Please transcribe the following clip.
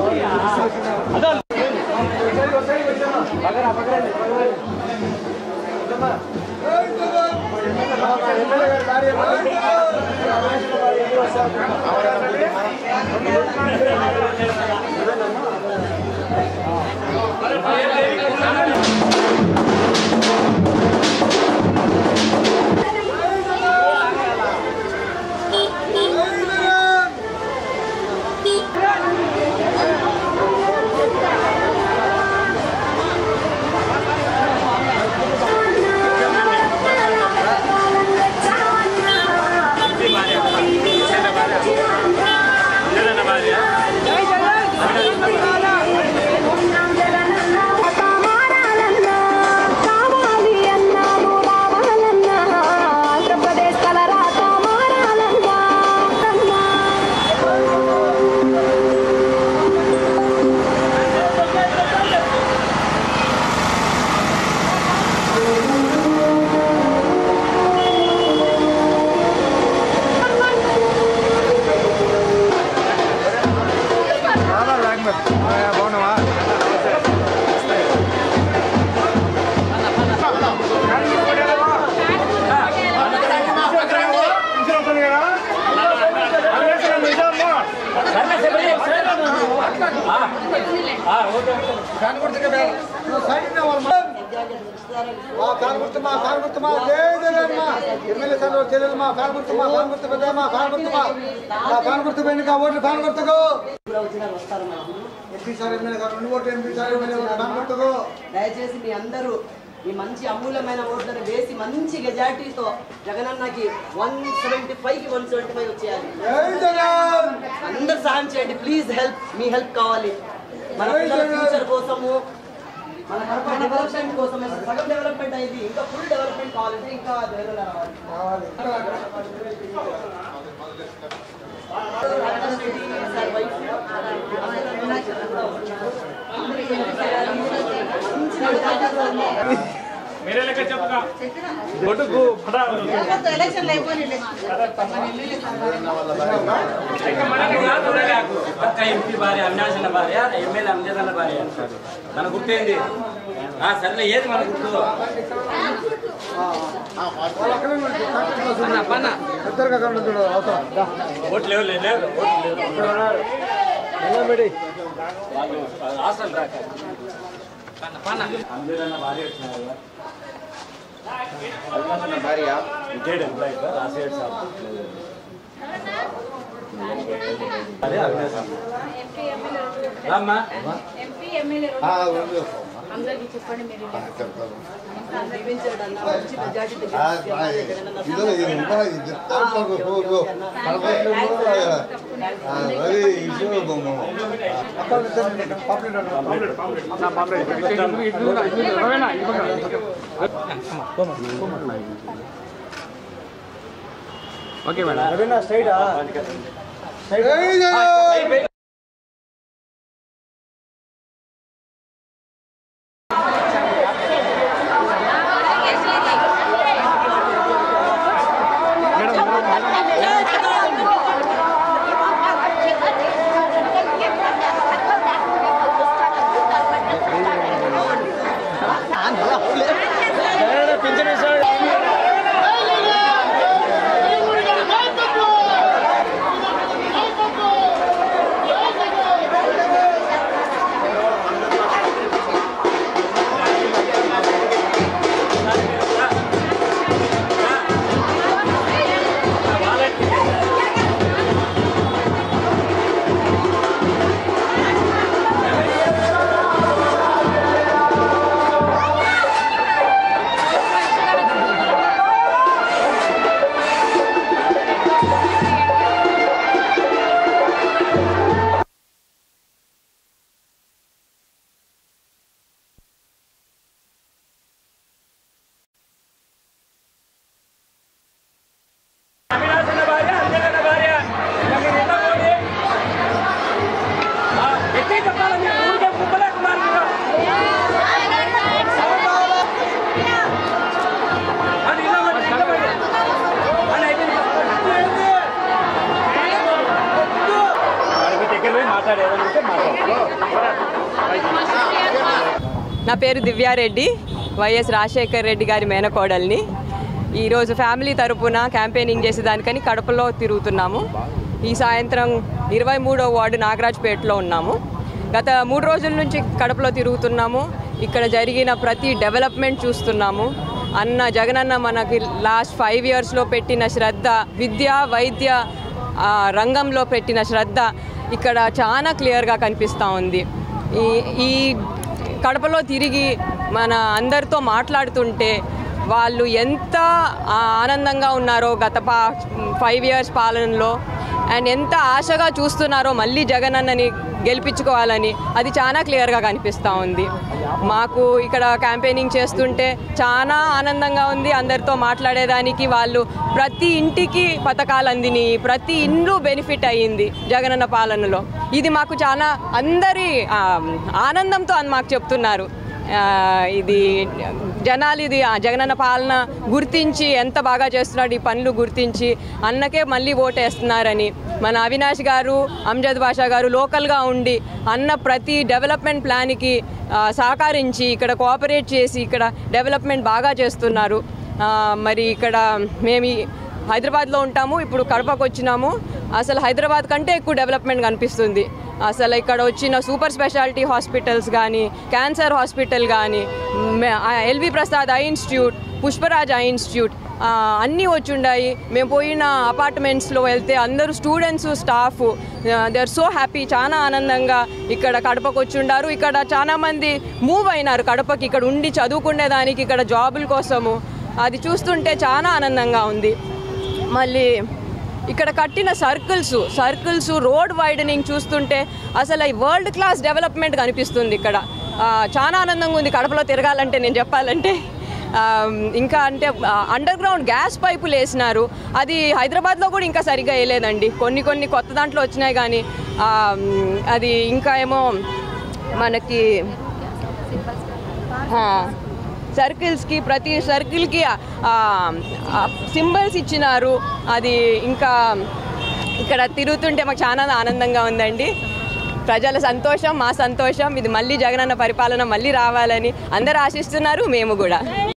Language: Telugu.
కామారాలన్నా కావాలి అన్నాము రావాలన్నా ఆంధ్రప్రదేశ్ కలరా కామారాలన్నా కన్నా బాగున్నావా మా ఫ్యాన్ గుర్తు మా ఫ్యాన్ గుర్తు మా జై జగన్ మా ఎమ్మెల్యే సార్ చెల్లెలు మా ఫ్యాన్ గుర్తు మా ఫ్యాన్ గుర్తు పెద్ద మా ఫ్యాన్ గుర్తు మా మా ఫ్యాన్ గుర్తు పెండుక ఓట్లు ఫ్యాన్ గుర్తుకు ఎంపీ సార్ ఎమ్మెల్యే సార్ రెండు ఓట్లు ఎంపీ సార్ ఎమ్మెల్యే ఓట్లు ఫ్యాన్ గుర్తుకు దయచేసి మీ అందరూ ఈ మంచి అమూల్యమైన ఓట్లను వేసి మంచి మెజార్టీతో జగనన్నకి వన్ సెవెంటీ ఫైవ్ కి వన్ సెవెంటీ ఫైవ్ వచ్చేయాలి జై జగన్ అందరు సహాయం చేయండి ప్లీజ్ హెల్ప్ మీ హెల్ప్ కావాలి మన జై పిల్లల జగన్. ఫ్యూచర్ కోసము మన కడప డెవలప్మెంట్ కోసం సగం డెవలప్మెంట్ అయింది ఇంకా ఫుల్ డెవలప్మెంట్ కావాలంటే ఇంకా జగన్ రావాలి సార్ వైఫ్ పక్క ఎంపీ భార్య అవినాష్ అన్న భార్య ఎమ్మెల్యే అంజద్ అన్న భార్య మన గుర్తేంది ఆ సర్లే ఏది మన గుర్తు వాళ్ళు అక్కడే ఉన్నారు. ఇద్దరుగా కళ్ళు చూడు అవసరం దా. ఓట్లు లేవు లేదు లేదు ఓట్లు లేవు ఇక్కడ ఉన్నారు. నిలబడి. వాళ్ళు హాస్టల్ రాక అంజద్ అన్న భార్య వచ్చినారు కదా. అవినాష్ అన్న భార్య రిటైర్డ్ ఎంప్లాయీ సార్ రాసేడు సార్ అదే అవినాష్ అన్న రామ్మా ఎంపీ ఎమ్మెల్యే ఆ, ఉంది. అందరికి చెప్పండి మీరు ఆ, చెప్తాను. నిర్మించాడు అన్న మంచి మెజార్టీతో ఆ, గెలిపించాలి. ఆ, జగనన్న ఇదో ఇది ఇంకా ఇది చెప్తాను సార్. ఓ, ఓ. కనపడలేదు. ఆ, మరి ఇదో బొమ్మ. ఓకే మేడం జై జగన్ జై మాట్లాడే ఏదైనా ఉంటే నా పేరు దివ్యారెడ్డి వైఎస్ రాజశేఖర్ రెడ్డి గారి మేనకోడల్ని ఈరోజు ఫ్యామిలీ తరపున క్యాంపెయినింగ్ చేసేదానికని కడపలో తిరుగుతున్నాము ఈ సాయంత్రం ఇరవై మూడో వార్డు నాగరాజ్పేటలో ఉన్నాము గత మూడు రోజుల నుంచి కడపలో తిరుగుతున్నాము ఇక్కడ జరిగిన ప్రతి డెవలప్మెంట్ చూస్తున్నాము అన్న జగనన్న మనకి లాస్ట్ ఫైవ్ ఇయర్స్లో పెట్టిన శ్రద్ధ విద్య వైద్య ఆ, రంగంలో పెట్టిన శ్రద్ధ ఇక్కడ చాలా క్లియర్గా కనిపిస్తూ ఉంది ఈ ఈ కడపలో తిరిగి మన అందరితో మాట్లాడుతుంటే వాళ్ళు ఎంత ఆ, ఆనందంగా ఉన్నారో గత పా ఫైవ్ ఇయర్స్ పాలనలో అండ్ ఎంత ఆశగా చూస్తున్నారో మళ్ళీ జగనన్నని గెలిపించుకోవాలని అది చాలా క్లియర్గా కనిపిస్తూ ఉంది మాకు ఇక్కడ క్యాంపెయినింగ్ చేస్తుంటే చాలా ఆనందంగా ఉంది అందరితో మాట్లాడేదానికి వాళ్ళు ప్రతి ఇంటికి పథకాలు అందినాయి ప్రతి ఇల్లు బెనిఫిట్ అయ్యింది జగనన్న పాలనలో ఇది మాకు చాలా అందరి ఆ, ఆనందంతో అని మాకు చెప్తున్నారు ఆ, ఇది జనాలు ఇది ఆ జగనన్న పాలన గుర్తించి ఎంత బాగా చేస్తున్నాడు ఈ పనులు గుర్తించి అన్నకే మళ్ళీ ఓటేస్తున్నారని మన అవినాష్ గారు అంజద్ బాషా గారు లోకల్గా ఉండి అన్న ప్రతి డెవలప్మెంట్ ప్లాన్కి ఆ, సహకరించి ఇక్కడ కోఆపరేట్ చేసి ఇక్కడ డెవలప్మెంట్ బాగా చేస్తున్నారు ఆ, మరి ఇక్కడ మేము ఈ హైదరాబాద్లో ఉంటాము ఇప్పుడు కడపకు వచ్చినాము అసలు హైదరాబాద్ కంటే ఎక్కువ డెవలప్మెంట్ కనిపిస్తుంది అసలు ఇక్కడ వచ్చిన సూపర్ స్పెషాలిటీ హాస్పిటల్స్ కానీ క్యాన్సర్ హాస్పిటల్ కానీ LV Prasad eye institute Pushparaj eye institute ఆ, అన్నీ వచ్చి ఉన్నాయి మేము పోయిన అపార్ట్మెంట్స్లో వెళ్తే అందరూ students staff they are so happy చాలా ఆనందంగా ఇక్కడ కడపకు వచ్చి ఉండారు ఇక్కడ చాలా మంది మూవ్ అయినారు కడపకి ఇక్కడ ఉండి చదువుకునేదానికి ఇక్కడ జాబుల కోసము అది చూస్తుంటే చాలా ఆనందంగా ఉంది మళ్ళీ ఇక్కడ కట్టిన సర్కిల్స్ సర్కిల్స్ రోడ్ వైడనింగ్ చూస్తుంటే అసలు ఈ వరల్డ్ క్లాస్ డెవలప్మెంట్ కనిపిస్తుంది ఇక్కడ ఆ, చాలా ఆనందంగా ఉంది కడపలో తిరగాలంటే నేను చెప్పాలంటే ఆ, ఇంకా అంటే అండర్ గ్రౌండ్ గ్యాస్ పైపులు వేసినారు అది హైదరాబాద్లో కూడా ఇంకా సరిగ్గా వేయలేదండి కొన్ని కొన్ని కొత్త దాంట్లో వచ్చినాయి కానీ ఆ, అది ఇంకా ఏమో మనకి ఆ, సర్కిల్స్కి ప్రతి సర్కిల్కి సింబల్స్ ఇచ్చినారు అది ఇంకా ఇక్కడ తిరుగుతుంటే మాకు చాలా ఆనందంగా ఉందండి ప్రజల సంతోషం మా సంతోషం ఇది మళ్ళీ జగనన్న పరిపాలన మళ్ళీ రావాలని అందరూ ఆశిస్తున్నారు మేము కూడా